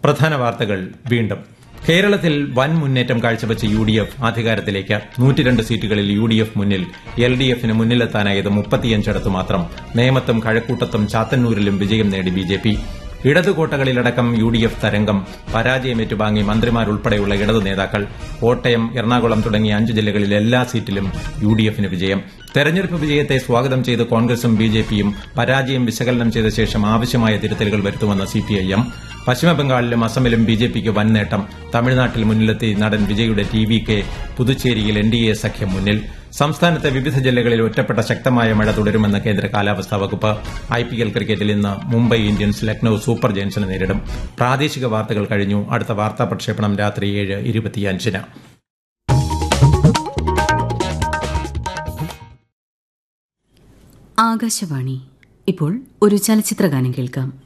പ്രധാന വാർത്തകൾ വീണ്ടും കേരളത്തിൽ വൻ മുന്നേറ്റം കാഴ്ചവെച്ച യു ഡി എഫ് അധികാരത്തിലേക്ക് നൂറ്റിരണ്ട് സീറ്റുകളിൽ യു ഡി എഫ് മുന്നിൽ എൽ ഡി എഫിന് മുന്നിലെത്താനായത് മുപ്പത്തിയഞ്ചിടത്തു മാത്രം നേമത്തും കഴക്കൂട്ടത്തും ചാത്തന്നൂരിലും വിജയം നേടി ബി ജെ പി ഇടതുകോട്ടകളിലടക്കം യു ഡി എഫ് തരംഗം പരാജയം ഏറ്റുവാങ്ങി മന്ത്രിമാരുൾപ്പെടെയുള്ള ഇടതു നേതാക്കൾ കോട്ടയം എറണാകുളം തുടങ്ങിയ അഞ്ച് ജില്ലകളിൽ എല്ലാ സീറ്റിലും യു ഡി എഫിന് വിജയം തെരഞ്ഞെടുപ്പ് വിജയത്തെ സ്വാഗതം ചെയ്ത് കോൺഗ്രസും ബി ജെ പിയും പരാജയം വിശകലനം ചെയ്ത ശേഷം ആവശ്യമായ തിരുത്തലുകൾ വരുത്തുമെന്ന് സിപിഐഎം പശ്ചിമബംഗാളിലും അസമിലും ബി ജെ പിക്ക് വൻ നേട്ടം തമിഴ്നാട്ടിൽ മുന്നിലെത്തി നടൻ വിജയുടെ ടി വി കെ പുതുച്ചേരിയിൽ എൻ ഡി എ സഖ്യം മുന്നിൽ സംസ്ഥാനത്തെ വിവിധ ജില്ലകളിൽ ഒറ്റപ്പെട്ട ശക്തമായ മഴ തുടരുമെന്ന് കേന്ദ്ര കാലാവസ്ഥാ വകുപ്പ് ഐ പി എൽ ക്രിക്കറ്റിൽ ഇന്ന് മുംബൈ ഇന്ത്യൻസ് ലക്നൌ സൂപ്പർ ജയൻസിനെ നേരിടും പ്രാദേശിക വാർത്തകൾ കഴിഞ്ഞു അടുത്ത വാർത്താ പ്രക്ഷേപണം രാത്രി ഏഴ് ഇരുപത്തിയഞ്ചിന് ആകാശവാണി ഇപ്പോൾ ഒരു ചലച്ചിത്രഗാനം കേൾക്കാം